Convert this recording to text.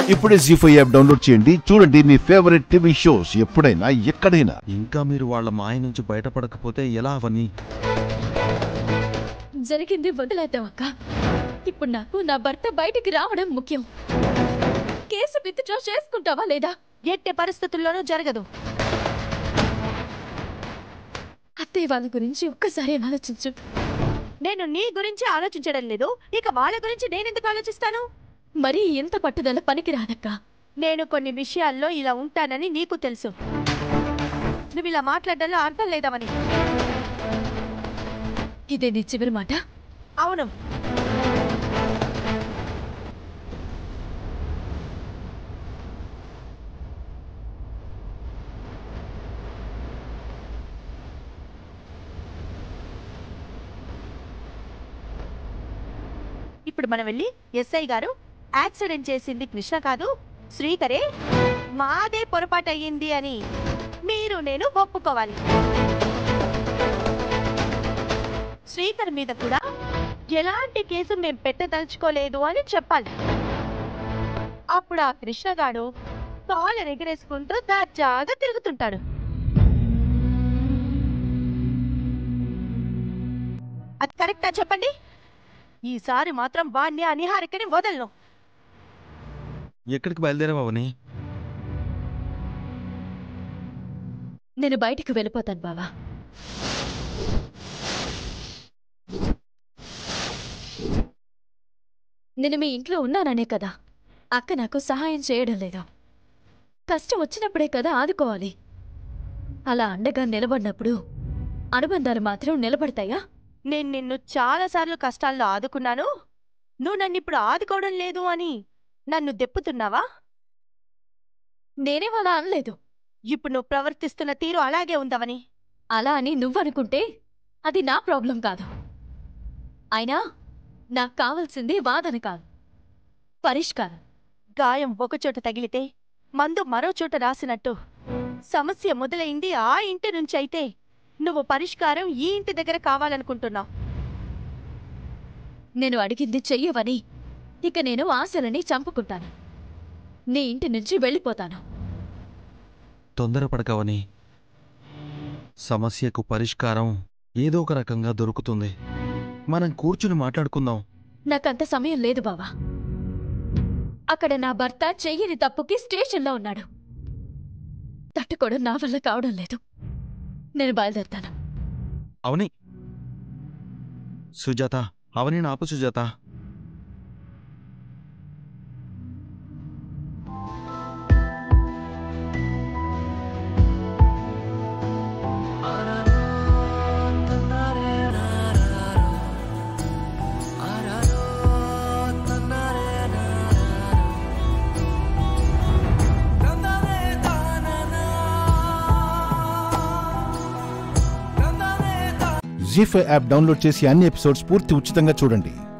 ఇప్పుడే G five app download చేయండి చూడండి మీ ఫేవరెట్ టీవీ షోస్ ఎప్పుడైనా ఎక్కడైనా ఇంకా మీరు వాళ్ళ మాయ నుంచి బయటపడకపోతే ఎలా అవని జరిగింది వదిలేద్దాం అక్క ఇప్పుడు నాకు నా భర్త బయటికి రావడం ముఖ్యం కేసు విత్డ్రా చేసుకుంటావా లేదా ఎట్టి పరిస్థితుల్లోనూ జరగదు అత్తయ్య వాళ్ళ గురించి ఒక్కసారి ఆలోచించు నేను నీ గురించి ఆలోచించడం లేదు ఇక వాళ్ళ గురించి నేనెందుకు ఆలోచిస్తాను మరీ ఇంత పట్టుదల పనికి రాదక్క నేను కొన్ని విషయాల్లో ఇలా ఉంటానని నీకు తెలుసు నువ్వు ఇలా మాట్లాడడంలో అర్థం లేదవని ఇదే నీ చివరి మాట అవును ఇప్పుడు మనం వెళ్ళి ఎస్ఐ గారు యాక్సిడెంట్ చేసింది కృష్ణ కాదు శ్రీకరే మాదే పొరపాటు అయ్యింది అని మీరు నేను ఒప్పుకోవాలి శ్రీకర్ మీద కూడా ఎలాంటి కేసు మేము పెట్టదలుచుకోలేదు అని చెప్పాలి అప్పుడు ఆ కృష్ణగాడు కాలర్ ఎగరేసుకుంటూ దర్జాగా తిరుగుతుంటాడు అది కరెక్టా చెప్పండి ఈసారి మాత్రం వాణ్ణి అనిహారికని వదలను ఎక్కడికి బయలుదేరావు అవని నేను బయటికి వెళ్ళిపోతాను బావా నేను మీ ఇంట్లో ఉన్నాననే కదా అక్క నాకు సహాయం చేయడం లేదు కష్టం వచ్చినప్పుడే కదా ఆదుకోవాలి అలా అండగా నిలబడినప్పుడు అనుబంధాలు మాత్రం నిలబడతాయా నేను నిన్ను చాలాసార్లు కష్టాల్లో ఆదుకున్నాను నువ్వు నన్ను ఇప్పుడు ఆదుకోవడం లేదు అని నన్ను దెప్పుతున్నావా నేనేం అలా అనలేదు ఇప్పుడు నువ్వు ప్రవర్తిస్తున్న తీరు అలాగే ఉందవని అలా అని నువ్వనుకుంటే అది నా ప్రాబ్లం కాదు అయినా నాకు కావాల్సింది వాదన కాదు పరిష్కారం గాయం ఒకచోట తగిలితే మందు మరో చోట రాసినట్టు సమస్య మొదలైంది ఆ ఇంటి నుంచి అయితే నువ్వు పరిష్కారం ఈ ఇంటి దగ్గర కావాలనుకుంటున్నావు నేను అడిగింది చెయ్యవని ఇక నేను ఆశలని చంపుకుంటాను నీ ఇంటి నుంచి వెళ్ళిపోతాను తొందరపడకవని సమస్యకు పరిష్కారం ఏదో ఒక రకంగా దొరుకుతుంది మనం కూర్చుని మాట్లాడుకుందాం నాకంత సమయం లేదు బావా అక్కడ నా భర్త చెయ్యని తప్పుకి స్టేషన్లో ఉన్నాడు తట్టుకోవడం నా వల్ల కావడం లేదు నేను బయలుదేరుతాను అవని సుజాత అవని నాపు Sujatha Zee five app download చేసి అన్ని ఎపిసోడ్స్ పూర్తి ఉచితంగా చూడండి